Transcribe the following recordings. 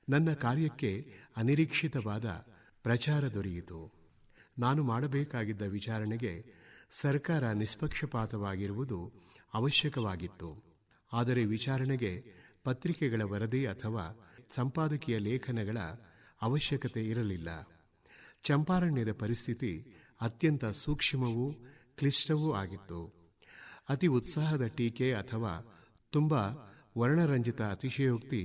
ನನ್ನ ಕಾರ್ಯಕ್ಕೆ ಅನಿರೀಕ್ಷಿತವಾದ ಪ್ರಚಾರ ದೊರೆಯಿತು ನಾನು ಮಾಡಬೇಕಾಗಿದ್ದ ವಿಚಾರಣೆಗೆ ಸರ್ಕಾರ ನಿಷ್ಪಕ್ಷಪಾತವಾಗಿರುವುದು ಅವಶ್ಯಕವಾಗಿತ್ತು ಆದರೆ ವಿಚಾರಣೆಗೆ ಪತ್ರಿಕೆಗಳ ವರದಿ ಅಥವಾ ಸಂಪಾದಕೀಯ ಲೇಖನಗಳ ಅವಶ್ಯಕತೆ ಇರಲಿಲ್ಲ ಚಂಪಾರಣ್ಯದ ಪರಿಸ್ಥಿತಿ ಅತ್ಯಂತ ಸೂಕ್ಷ್ಮವೂ ಕ್ಲಿಷ್ಟವೂ ಆಗಿತ್ತು ಅತಿ ಉತ್ಸಾಹದ ಟೀಕೆ ಅಥವಾ ತುಂಬ ವರ್ಣರಂಜಿತ ಅತಿಶಯೋಕ್ತಿ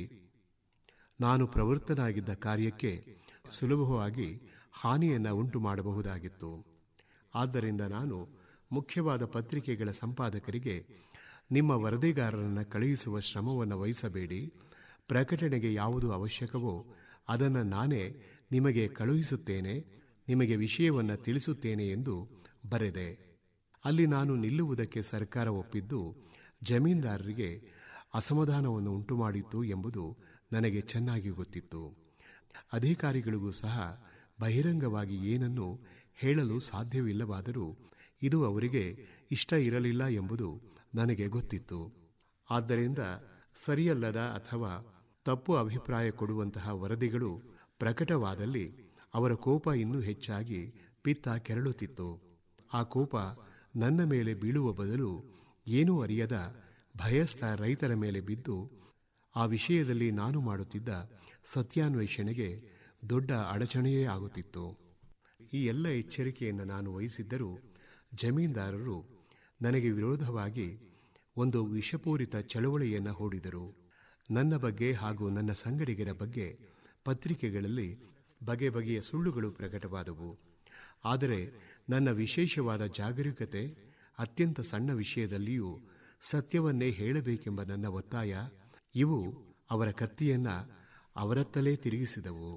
ನಾನು ಪ್ರವೃತ್ತನಾಗಿದ್ದ ಕಾರ್ಯಕ್ಕೆ ಸುಲಭವಾಗಿ ಹಾನಿಯನ್ನು ಉಂಟು ಮಾಡಬಹುದಾಗಿತ್ತು ಆದ್ದರಿಂದ ನಾನು ಮುಖ್ಯವಾದ ಪತ್ರಿಕೆಗಳ ಸಂಪಾದಕರಿಗೆ ನಿಮ್ಮ ವರದಿಗಾರರನ್ನು ಕಳುಹಿಸುವ ಶ್ರಮವನ್ನು ವಹಿಸಬೇಡಿ ಪ್ರಕಟಣೆಗೆ ಯಾವುದು ಅವಶ್ಯಕವೋ ಅದನ್ನು ನಾನೇ ನಿಮಗೆ ಕಳುಹಿಸುತ್ತೇನೆ ನಿಮಗೆ ವಿಷಯವನ್ನು ತಿಳಿಸುತ್ತೇನೆ ಎಂದು ಬರೆದೆ ಅಲ್ಲಿ ನಾನು ನಿಲ್ಲುವುದಕ್ಕೆ ಸರ್ಕಾರ ಒಪ್ಪಿದ್ದು ಜಮೀನ್ದಾರರಿಗೆ ಅಸಮಾಧಾನವನ್ನು ಉಂಟುಮಾಡಿತ್ತು ಎಂಬುದು ನನಗೆ ಚೆನ್ನಾಗಿ ಗೊತ್ತಿತ್ತು ಅಧಿಕಾರಿಗಳಿಗೂ ಸಹ ಬಹಿರಂಗವಾಗಿ ಏನನ್ನು ಹೇಳಲು ಸಾಧ್ಯವಿಲ್ಲವಾದರೂ ಇದು ಅವರಿಗೆ ಇಷ್ಟ ಇರಲಿಲ್ಲ ಎಂಬುದು ನನಗೆ ಗೊತ್ತಿತ್ತು ಆದ್ದರಿಂದ ಸರಿಯಲ್ಲದ ಅಥವಾ ತಪ್ಪು ಅಭಿಪ್ರಾಯ ಕೊಡುವಂತಹ ವರದಿಗಳು ಪ್ರಕಟವಾದಲ್ಲಿ ಅವರ ಕೋಪ ಇನ್ನೂ ಹೆಚ್ಚಾಗಿ ಪಿತ್ತ ಕೆರಳುತ್ತಿತ್ತು ಆ ಕೋಪ ನನ್ನ ಮೇಲೆ ಬೀಳುವ ಬದಲು ಏನೂ ಅರಿಯದ ಭಯಸ್ಥ ರೈತರ ಮೇಲೆ ಬಿದ್ದು ಆ ವಿಷಯದಲ್ಲಿ ನಾನು ಮಾಡುತ್ತಿದ್ದ ಸತ್ಯಾನ್ವೇಷಣೆಗೆ ದೊಡ್ಡ ಅಡಚಣೆಯೇ ಆಗುತ್ತಿತ್ತು ಈ ಎಲ್ಲ ಎಚ್ಚರಿಕೆಯನ್ನು ನಾನು ವಹಿಸಿದ್ದರೂ ಜಮೀನ್ದಾರರು ನನಗೆ ವಿರೋಧವಾಗಿ ಒಂದು ವಿಷಪೂರಿತ ಚಳವಳಿಯನ್ನು ಹೂಡಿದರು ನನ್ನ ಬಗ್ಗೆ ಹಾಗೂ ನನ್ನ ಸಂಗಡಿಗರ ಬಗ್ಗೆ ಪತ್ರಿಕೆಗಳಲ್ಲಿ ಬಗೆ ಬಗೆಯ ಸುಳ್ಳುಗಳು ಪ್ರಕಟವಾದವು ಆದರೆ ನನ್ನ ವಿಶೇಷವಾದ ಜಾಗರೂಕತೆ ಅತ್ಯಂತ ಸಣ್ಣ ವಿಷಯದಲ್ಲಿಯೂ ಸತ್ಯವನ್ನೇ ಹೇಳಬೇಕೆಂಬ ನನ್ನ ಒತ್ತಾಯ ಇವು ಅವರ ಕತ್ತಿಯನ್ನ ಅವರತ್ತಲೇ ತಿರುಗಿಸಿದವು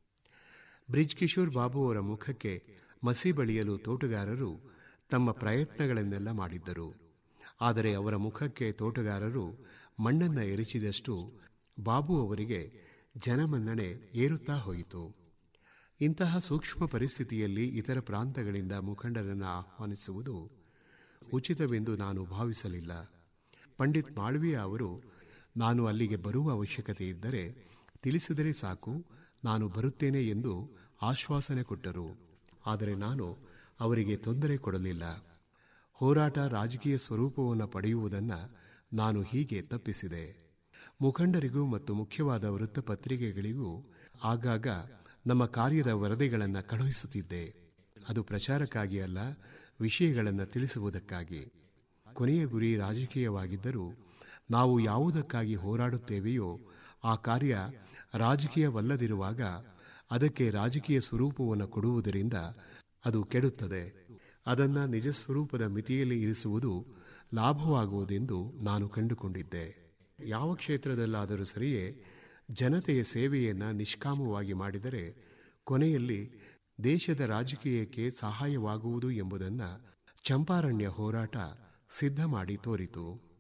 ಬ್ರಿಜ್ ಕಿಶೋರ್ ಬಾಬು ಅವರ ಮುಖಕ್ಕೆ ಮಸಿ ಬಳಿಯಲು ತೋಟಗಾರರು ತಮ್ಮ ಪ್ರಯತ್ನಗಳನ್ನೆಲ್ಲ ಮಾಡಿದ್ದರು ಆದರೆ ಅವರ ಮುಖಕ್ಕೆ ತೋಟಗಾರರು ಮಣ್ಣನ್ನ ಎರಚಿದಷ್ಟು ಬಾಬು ಅವರಿಗೆ ಜನಮನ್ನಣೆ ಏರುತ್ತಾ ಹೋಯಿತು ಇಂತಹ ಸೂಕ್ಷ್ಮ ಪರಿಸ್ಥಿತಿಯಲ್ಲಿ ಇತರ ಪ್ರಾಂತಗಳಿಂದ ಮುಖಂಡರನ್ನು ಆಹ್ವಾನಿಸುವುದು ಉಚಿತವೆಂದು ನಾನು ಭಾವಿಸಲಿಲ್ಲ ಪಂಡಿತ್ ಮಾಳ್ವಿಯ ಅವರು ನಾನು ಅಲ್ಲಿಗೆ ಬರುವ ಅವಶ್ಯಕತೆ ಇದ್ದರೆ ತಿಳಿಸಿದರೆ ಸಾಕು ನಾನು ಬರುತ್ತೇನೆ ಎಂದು ಆಶ್ವಾಸನೆ ಕೊಟ್ಟರು ಆದರೆ ನಾನು ಅವರಿಗೆ ತೊಂದರೆ ಕೊಡಲಿಲ್ಲ ಹೋರಾಟ ರಾಜಕೀಯ ಸ್ವರೂಪವನ್ನು ಪಡೆಯುವುದನ್ನು ನಾನು ಹೀಗೆ ತಪ್ಪಿಸಿದೆ ಮುಖಂಡರಿಗೂ ಮತ್ತು ಮುಖ್ಯವಾದ ವೃತ್ತಪತ್ರಿಕೆಗಳಿಗೂ ಆಗಾಗ ನಮ್ಮ ಕಾರ್ಯದ ವರದಿಗಳನ್ನು ಕಳುಹಿಸುತ್ತಿದ್ದೆ ಅದು ಪ್ರಚಾರಕ್ಕಾಗಿ ಅಲ್ಲ ವಿಷಯಗಳನ್ನು ತಿಳಿಸುವುದಕ್ಕಾಗಿ ಕೊನೆಯ ಗುರಿ ರಾಜಕೀಯವಾಗಿದ್ದರೂ ನಾವು ಯಾವುದಕ್ಕಾಗಿ ಹೋರಾಡುತ್ತೇವೆಯೋ ಆ ಕಾರ್ಯ ರಾಜಕೀಯವಲ್ಲದಿರುವಾಗ ಅದಕ್ಕೆ ರಾಜಕೀಯ ಸ್ವರೂಪವನ್ನು ಕೊಡುವುದರಿಂದ ಅದು ಕೆಡುತ್ತದೆ ಅದನ್ನ ನಿಜ ಸ್ವರೂಪದ ಮಿತಿಯಲ್ಲಿ ಇರಿಸುವುದು ಲಾಭವಾಗುವುದೆಂದು ನಾನು ಕಂಡುಕೊಂಡಿದ್ದೆ ಯಾವ ಕ್ಷೇತ್ರದಲ್ಲಾದರೂ ಸರಿಯೇ ಜನತೆಯ ಸೇವೆಯನ್ನು ನಿಷ್ಕಾಮವಾಗಿ ಮಾಡಿದರೆ ಕೊನೆಯಲ್ಲಿ ದೇಶದ ರಾಜಕೀಯಕ್ಕೆ ಸಹಾಯವಾಗುವುದು ಎಂಬುದನ್ನು ಚಂಪಾರಣ್ಯ ಹೋರಾಟ ಸಿದ್ಧ ಮಾಡಿ ತೋರಿತು